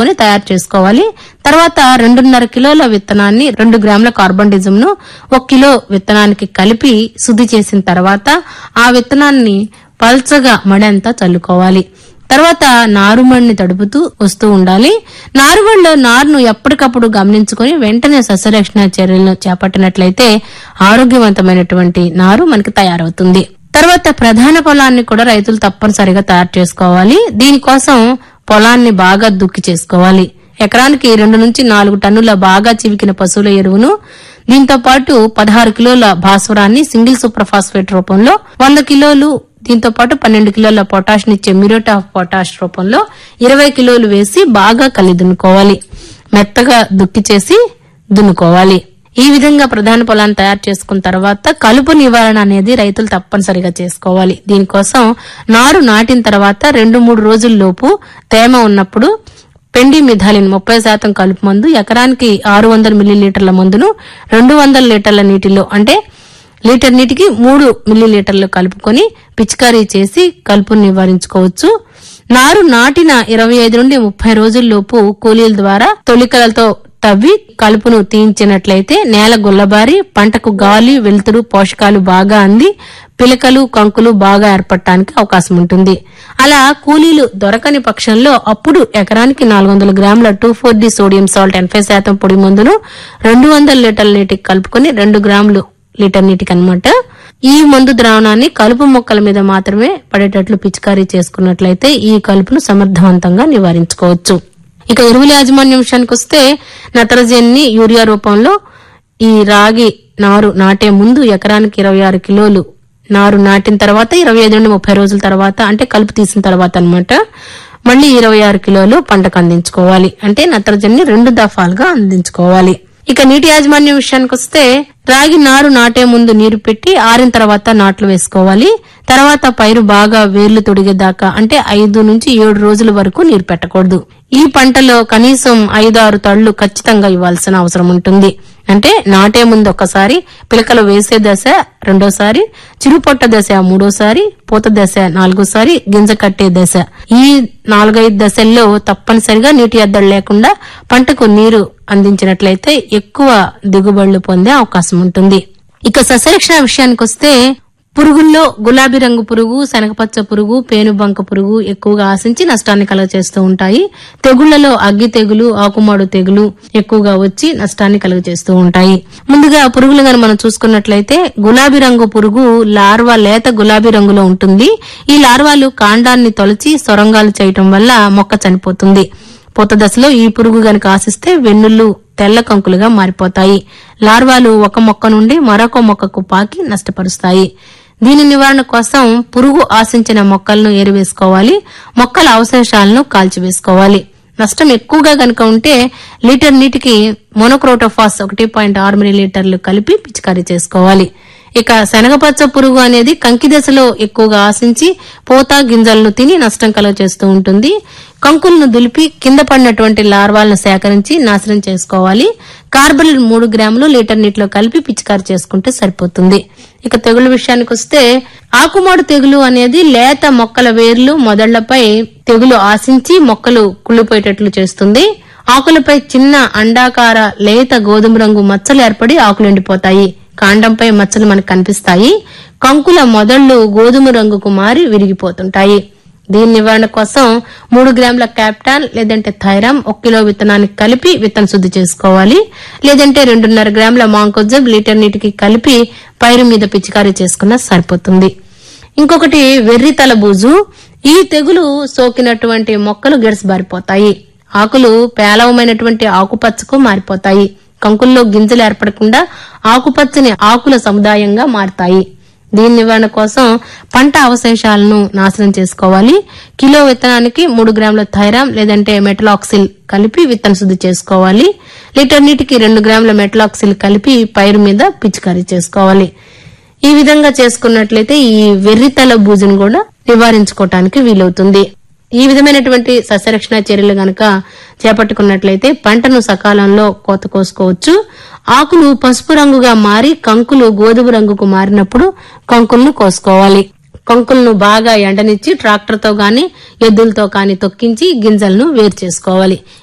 చేసుకొని తయారు చేసుకోవాలి తర్వాత రెండున్నర కిలోల విత్తనాన్ని రెండు గ్రాముల కార్బన్ డిజమ్ ను ఒక కిలో విత్తనానికి కలిపి శుద్ధి చేసిన తర్వాత ఆ విత్తనాన్ని పల్చగా మడంతా చల్లుకోవాలి తర్వాత నారుమడిని తడుపుతూ వస్తూ ఉండాలి నారుమడిలో నారును ఎప్పటికప్పుడు గమనించుకొని వెంటనే సస్యరక్షణ చర్యలను చేపట్టినట్లయితే ఆరోగ్యవంతమైనటువంటి నారు మనకి తయారవుతుంది తర్వాత ప్రధాన పొలాన్ని కూడా రైతులు తప్పనిసరిగా తయారు చేసుకోవాలి దీనికోసం పొలాన్ని బాగా దుక్కి చేసుకోవాలి ఎకరానికి రెండు నుంచి నాలుగు టన్నుల బాగా చివికిన పశువుల ఎరువును దీంతో పాటు పదహారు కిలోల భాస్వరాన్ని సింగిల్ సూపర్ ఫాస్ఫేట్ రూపంలో వంద కిలోలు దీంతో పాటు పన్నెండు కిలోల పొటాష్ నిచ్చే మ్యూరేట్ ఆఫ్ పొటాష్ రూపంలో ఇరవై కిలోలు వేసి బాగా కలి దున్నుకోవాలి మెత్తగా దుక్కి చేసి దున్నుకోవాలి ఈ విధంగా ప్రధాన పొలాన్ని తయారు చేసుకున్న తర్వాత కలుపు నివారణ అనేది రైతులు తప్పనిసరిగా చేసుకోవాలి దీనికోసం నారు నాటిన తర్వాత రెండు మూడు రోజుల లోపు తేమ ఉన్నప్పుడు పెండి మిథాలిన్ ముప్పై శాతం కలుపు మందు ఎకరానికి ఆరు వందల మిల్లీలీటర్ల మందును రెండు వందల లీటర్ల నీటిలో అంటే లీటర్ నీటికి మూడు మిల్లీలీటర్లు కలుపుకొని పిచికారీ చేసి కలుపును నివారించుకోవచ్చు నారు నాటిన ఇరవై ఐదు నుండి ముప్పై రోజుల్లోపు కూలీల ద్వారా తొలికలతో తవ్వి కలుపును తీయించినట్లయితే నేల గుల్లబారి పంటకు గాలి వెలుతురు పోషకాలు బాగా అంది పిలకలు కంకులు బాగా ఏర్పడటానికి అవకాశం ఉంటుంది అలా కూలీలు దొరకని పక్షంలో అప్పుడు ఎకరానికి నాలుగు వందల గ్రాముల two four D sodium salt ఎనభై శాతం పొడి మందును రెండు వందల లీటర్ల నీటికి కలుపుకొని రెండు గ్రాములు లీటర్ నీటికి అన్నమాట ఈ మందు ద్రావణాన్ని కలుపు మొక్కల మీద మాత్రమే పడేటట్లు పిచికారీ చేసుకున్నట్లయితే ఈ కలుపును సమర్థవంతంగా నివారించుకోవచ్చు ఇక ఎరువుల యాజమాన్యం విషయానికి వస్తే నత్రజనిని యూరియా రూపంలో ఈ రాగి నారు నాటే ముందు ఎకరానికి ఇరవై ఆరు కిలోలు నారు నాటిన తర్వాత ఇరవై ఐదు నుండి ముప్పై రోజుల తర్వాత అంటే కలుపు తీసిన తర్వాత అన్నమాట మళ్ళీ ఇరవై ఆరు కిలోలు పంటకు అందించుకోవాలి అంటే నత్రజనిని రెండు దఫాలుగా అందించుకోవాలి ఇక నీటి యాజమాన్యం విషయానికి వస్తే రాగి నారు నాటే ముందు నీరు పెట్టి ఆరిన తర్వాత నాట్లు వేసుకోవాలి తర్వాత పైరు బాగా వేర్లు తొడిగేదాకా అంటే ఐదు నుంచి ఏడు రోజుల వరకు నీరు పెట్టకూడదు ఈ పంటలో కనీసం ఐదు ఆరు తళ్లు ఖచ్చితంగా ఇవ్వాల్సిన అవసరం ఉంటుంది అంటే నాటే ముందు ఒకసారి పిలకలు వేసే దశ రెండోసారి చిరుపొట్ట దశ మూడోసారి పూత దశ నాలుగోసారి గింజ కట్టే దశ ఈ నాలుగైదు దశల్లో తప్పనిసరిగా నీటి ఎద్దడి లేకుండా పంటకు నీరు అందించినట్లయితే ఎక్కువ దిగుబడులు పొందే అవకాశం ఉంటుంది ఇక సస్యరక్షణ విషయానికి వస్తే పురుగుల్లో గులాబీ రంగు పురుగు శనగపచ్చ పురుగు పేనుబంక పురుగు ఎక్కువగా ఆశించి నష్టాన్ని కలుగజేస్తూ ఉంటాయి తెగుళ్లలో అగ్గి తెగులు ఆకుమాడు తెగులు ఎక్కువగా వచ్చి నష్టాన్ని కలుగజేస్తూ ఉంటాయి ముందుగా పురుగులు గాని మనం చూసుకున్నట్లయితే గులాబీ రంగు పురుగు లార్వా లేత గులాబీ రంగులో ఉంటుంది ఈ లార్వాలు కాండాన్ని తొలచి సొరంగాలు చేయటం వల్ల మొక్క చనిపోతుంది పూత దశలో ఈ పురుగు గనుక ఆశిస్తే వెన్నులు తెల్ల కంకులుగా మారిపోతాయి లార్వాలు ఒక మొక్క నుండి మరొక మొక్కకు పాకి నష్టపరుస్తాయి దీని నివారణ కోసం పురుగు ఆశించిన మొక్కలను ఏరివేసుకోవాలి మొక్కల అవశేషాలను కాల్చివేసుకోవాలి నష్టం ఎక్కువగా గనుక ఉంటే లీటర్ నీటికి మోనోక్రోటోఫాస్ ఒకటి పాయింట్ ఆరు మిలీలీటర్లు కలిపి పిచికారీ చేసుకోవాలి ఇక శనగపచ్చ పురుగు అనేది కంకి దశలో ఎక్కువగా ఆశించి పోత గింజలను తిని నష్టం కలుగజేస్తూ ఉంటుంది కంకులను దులిపి కింద పడినటువంటి లార్వాలను సేకరించి నాశనం చేసుకోవాలి కార్బన్ మూడు గ్రాములు లీటర్ నీటిలో కలిపి పిచికారి చేసుకుంటే సరిపోతుంది ఇక తెగులు విషయానికి వస్తే ఆకుమాడు తెగులు అనేది లేత మొక్కల వేర్లు మొదళ్లపై తెగులు ఆశించి మొక్కలు కుళ్ళిపోయేటట్లు చేస్తుంది ఆకులపై చిన్న అండాకార లేత గోధుమ రంగు మచ్చలు ఏర్పడి ఆకులు ఎండిపోతాయి కాండంపై మచ్చలు మనకు కనిపిస్తాయి కంకుల మొదళ్లు గోధుమ రంగుకు మారి విరిగిపోతుంటాయి దీని నివారణ కోసం మూడు గ్రాముల క్యాప్టాన్ లేదంటే థైరామ్ ఒక కిలో విత్తనానికి కలిపి విత్తన శుద్ధి చేసుకోవాలి లేదంటే రెండున్నర గ్రాముల మాంకోజబ్ లీటర్ నీటికి కలిపి పైరు మీద పిచికారీ చేసుకున్నా సరిపోతుంది ఇంకొకటి వెర్రి తల బూజు ఈ తెగులు సోకినటువంటి మొక్కలు గిడసబారిపోతాయి ఆకులు పేలవమైనటువంటి ఆకుపచ్చకు మారిపోతాయి కంకుల్లో గింజలు ఏర్పడకుండా ఆకుపచ్చని ఆకుల సముదాయంగా మారతాయి దీని నివారణ కోసం పంట అవశేషాలను నాశనం చేసుకోవాలి కిలో విత్తనానికి మూడు గ్రాముల థైరామ్ లేదంటే మెటలాక్సిల్ కలిపి విత్తన శుద్ధి చేసుకోవాలి లీటర్ నీటికి రెండు గ్రాముల మెటలాక్సిల్ కలిపి పైరు మీద పిచికారీ చేసుకోవాలి ఈ విధంగా చేసుకున్నట్లయితే ఈ వెర్రితల బూజును కూడా నివారించుకోవటానికి వీలవుతుంది ఈ విధమైనటువంటి సస్యరక్షణ చర్యలు గనక చేపట్టుకున్నట్లయితే పంటను సకాలంలో కోత కోసుకోవచ్చు ఆకులు పసుపు రంగుగా మారి కంకులు గోధుమ రంగుకు మారినప్పుడు కంకులను కోసుకోవాలి కంకులను బాగా ఎండనిచ్చి ట్రాక్టర్తో గాని ఎద్దులతో గాని తొక్కించి గింజలను వేరు చేసుకోవాలి